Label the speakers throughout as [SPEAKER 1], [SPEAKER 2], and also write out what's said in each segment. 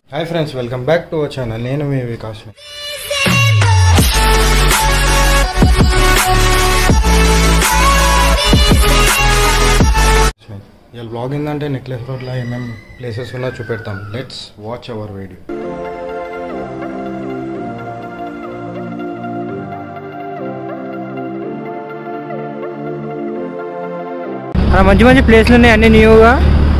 [SPEAKER 1] Hi friends welcome back to our channel నేను మీ వికాస్ ఇవాళ బ్లాగ్ ఏంటంటే నెక్లెస్ రోడ్లో ఏమేమి ప్లేసెస్ ఉన్నా చూపెడతాం లెట్స్ వాచ్ అవర్ వీడియో
[SPEAKER 2] ఆ, మంచి మంచి ప్లేస్లు ఉన్నాయి అన్ని న్యూగా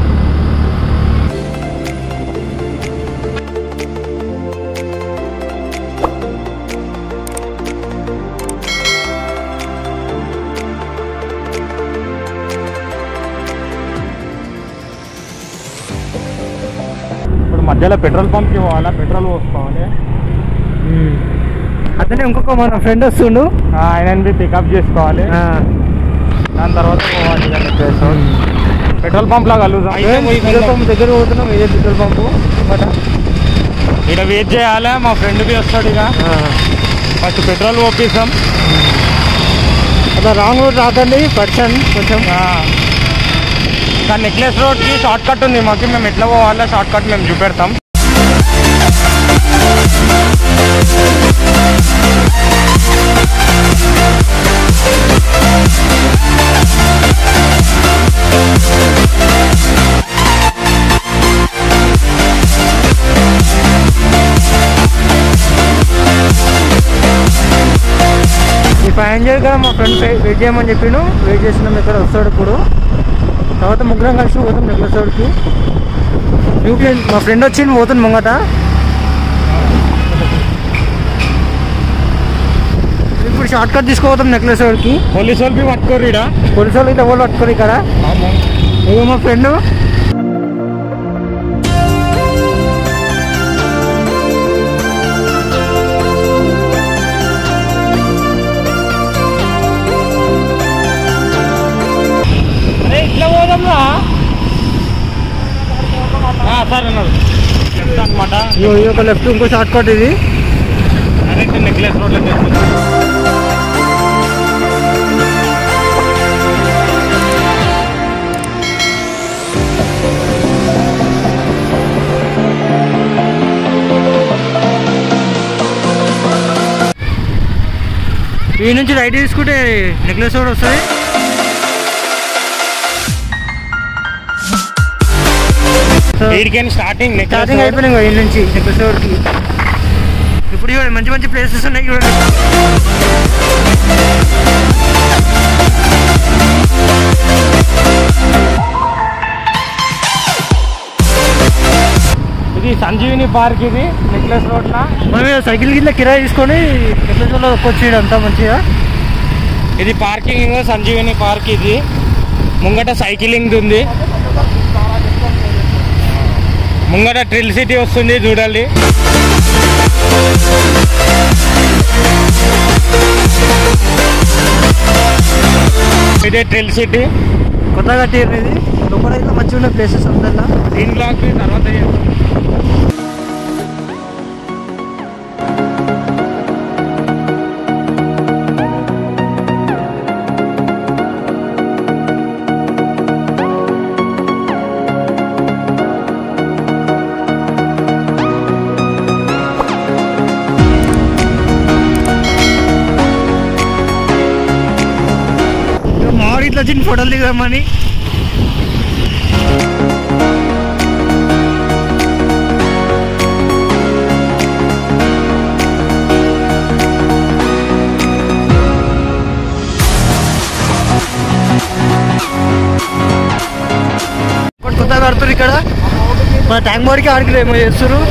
[SPEAKER 1] ఇప్పుడు మధ్యలో పెట్రోల్ పంప్కి పోవాలా పెట్రోల్ పోసుకోవాలి
[SPEAKER 2] అతనే ఇంకొక మన ఫ్రెండ్ వస్తుండు
[SPEAKER 1] ఆయన పికప్ చేసుకోవాలి
[SPEAKER 2] ఆ,
[SPEAKER 1] దాని తర్వాత పోవాలి నెక్లెస్ రోడ్ పెట్రోల్ పంప్లో కలుగుతాం
[SPEAKER 2] ఏం పెట్రోల్ పంప్ దగ్గర పోతున్నాం ఇదే పెట్రోల్ పంపు అన్నమాట.
[SPEAKER 1] ఇక్కడ వెయిట్ చేయాలి మా ఫ్రెండ్ బి వస్తాడు ఇక
[SPEAKER 2] ఆ,
[SPEAKER 1] ఫస్ట్ పెట్రోల్ పోపిస్తాం
[SPEAKER 2] అట్లా రాంగ్ రూట్ రాకండి పర్సన్ కొంచెం
[SPEAKER 1] కానీ నెక్లెస్ రోడ్కి షార్ట్ కట్ ఉంది మాకు మేము ఎట్లా పోవాలో షార్ట్ కట్ మేము చూపెడతాం
[SPEAKER 2] ఈ ఫైవ్ హండ్రెడ్ కదా మా ఫ్రెండ్ వెయిట్ చేయమని చెప్పిండు వెయిట్ చేసినాం ఇక్కడ వస్తాడు ఇప్పుడు తర్వాత ముగ్గురం కలిసి పోతాం నెక్లెస్ రోడ్కి యూపీ మా ఫ్రెండ్ వచ్చింది పోతుంది ముంగట ఇప్పుడు షార్ట్ కట్ తీసుకోపోతాం నెక్లెస్ రోడ్కి
[SPEAKER 1] పోలీసు వాళ్ళు పట్టుకోరు ఈడ
[SPEAKER 2] పోలీసు వాళ్ళు ఇట్లా వాళ్ళు పట్టుకోరు ఇక్కడ ఇగో మా ఫ్రెండ్
[SPEAKER 1] అరే ఇట్లా పోదాంరా సరే అన్నారు లెఫ్ట్ అనమాట
[SPEAKER 2] ఇగో ఇది ఒక లెఫ్ట్ ఇంకో షార్ట్ కట్ ఇది
[SPEAKER 1] డైరెక్ట్ నెక్లెస్ రోడ్లో చేస్తున్నాం
[SPEAKER 2] ఈ నుంచి రైట్ తీసుకుంటే నెక్లెస్ రోడ్ వస్తుంది
[SPEAKER 1] వీడికి స్టార్టింగ్ నెక్లెస్
[SPEAKER 2] స్టార్టింగ్ అయిపోయినాయి ఈ నుంచి నెక్లెస్ రోడ్కి ఇప్పుడు చూడండి మంచి మంచి ప్లేసెస్ ఉన్నాయి చూడండి
[SPEAKER 1] ఇది సంజీవిని పార్క్ ఇది నెక్లెస్ రోడ్లో
[SPEAKER 2] మనం ఈడ సైకిల్ గిట్ల కిరాయి తీసుకొని నెక్లెస్ రోడ్లో వచ్చి అంతా మంచిగా
[SPEAKER 1] ఇది పార్కింగ్ సంజీవిని పార్క్ ఇది ముంగట సైకిలింగ్ ఉంది ముంగట ట్రిల్ సిటీ వస్తుంది చూడాలి ఇదే ట్రిల్ సిటీ
[SPEAKER 2] కొత్తగా కట్టారు ఇది లోపల ఇట్లా మంచిగా ఉన్న ప్లేసెస్ అందరిలా
[SPEAKER 1] గ్రీన్ బ్లాక్ తర్వాత చేస్తాం.
[SPEAKER 2] మామిడి ఇట్లా వచ్చింది ఫోటోలు దిగమని ఒకటి కొత్తగా కడుతున్నారు ఇక్కడ మన ట్యాంక్ బాడీకి ఆడికి ఏమో చేస్తారు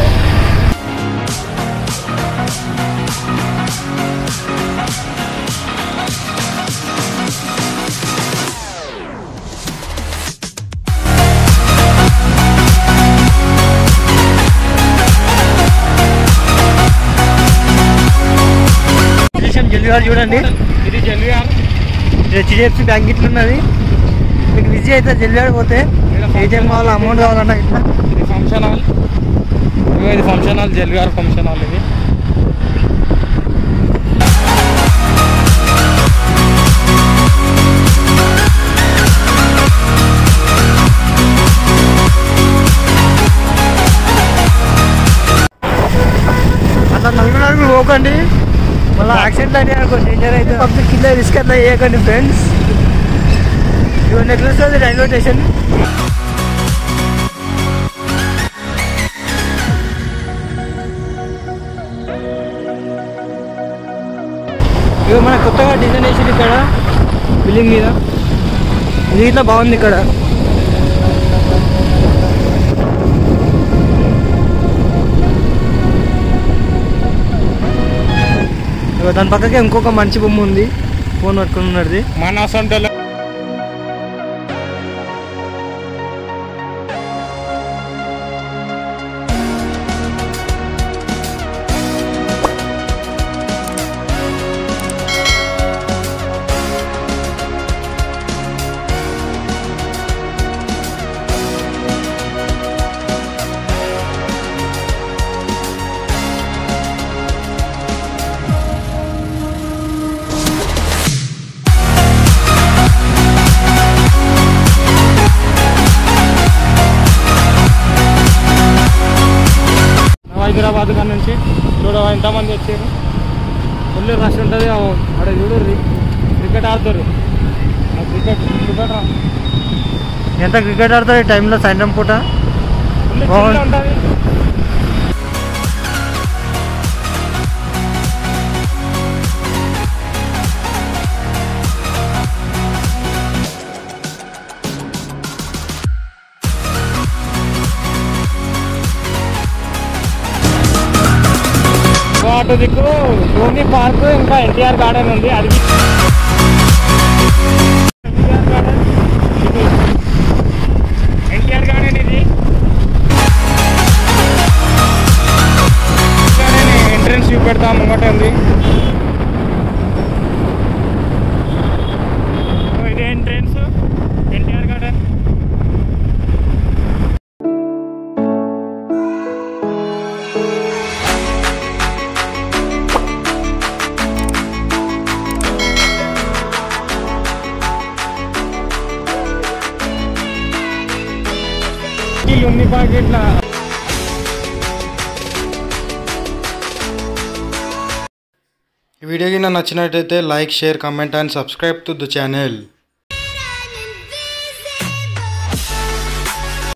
[SPEAKER 2] జల్లివారు చూడండి
[SPEAKER 1] ఇది జల్విఆర్
[SPEAKER 2] హెచ్డిఎఫ్సి బ్యాంక్ ఇట్లా ఉన్నది మీకు విజయ్ అయితే జల్లివాడు పోతే ఏటీఎం కావాలా అమౌంట్ కావాలన్నా ఇట్లా
[SPEAKER 1] ఇది ఫంక్షన్ హాల్ ఇదిగో ఇది ఫంక్షన్ హాల్ జల్విఆర్ ఫంక్షన్ హాల్ ఇది
[SPEAKER 2] పోకండి మళ్ళీ యాక్సిడెంట్ అని అనుకో డేంజర్ అయితే పబ్లిక్ కింద రిస్క్ అట్లా చేయకండి ఫ్రెండ్స్ ఇవి నెక్లెస్ రైల్వే స్టేషన్ ఇవి మన కొత్తగా డిజైన్ వేసింది ఇక్కడ బిల్డింగ్ మీద ఇది ఇట్లా బాగుంది ఇక్కడ ఇగో దాని పక్కకే ఇంకొక మంచి బొమ్మ ఉంది ఫోన్ పట్టుకుని ఉన్నది
[SPEAKER 1] మన సొంటలో హైదరాబాద్ కాడ నుంచి చూడవా ఎంతమంది వచ్చారు ఫుల్ రష్ ఉంటుంది అక్కడ చూడు క్రికెట్ ఆడుతారు ఆ క్రికెట్ క్రికెట్ రా
[SPEAKER 2] ఎంత క్రికెట్ ఆడతారు ఈ టైంలో సాయంత్రం పూట
[SPEAKER 1] ఫుల్
[SPEAKER 2] బాగుంది.
[SPEAKER 1] ఉంటుంది అటు దిక్కు ధోని పార్క్ ఇంకా ఎన్టీఆర్ గార్డెన్ ఉంది అది ఎన్టీఆర్ గార్డెన్ ఇది ఎన్టీఆర్ గార్డెన్ ఇది ఎంట్రన్స్ చూపెడతాం ముంగట ఉంది సో ఇది ఎంట్రన్స్ ఎన్టీఆర్ గార్డెన్ ఈ లుంగి ప్యాకెట్ల
[SPEAKER 3] ఈ వీడియో కింద నచ్చినట్టయితే like share comment and subscribe to the channel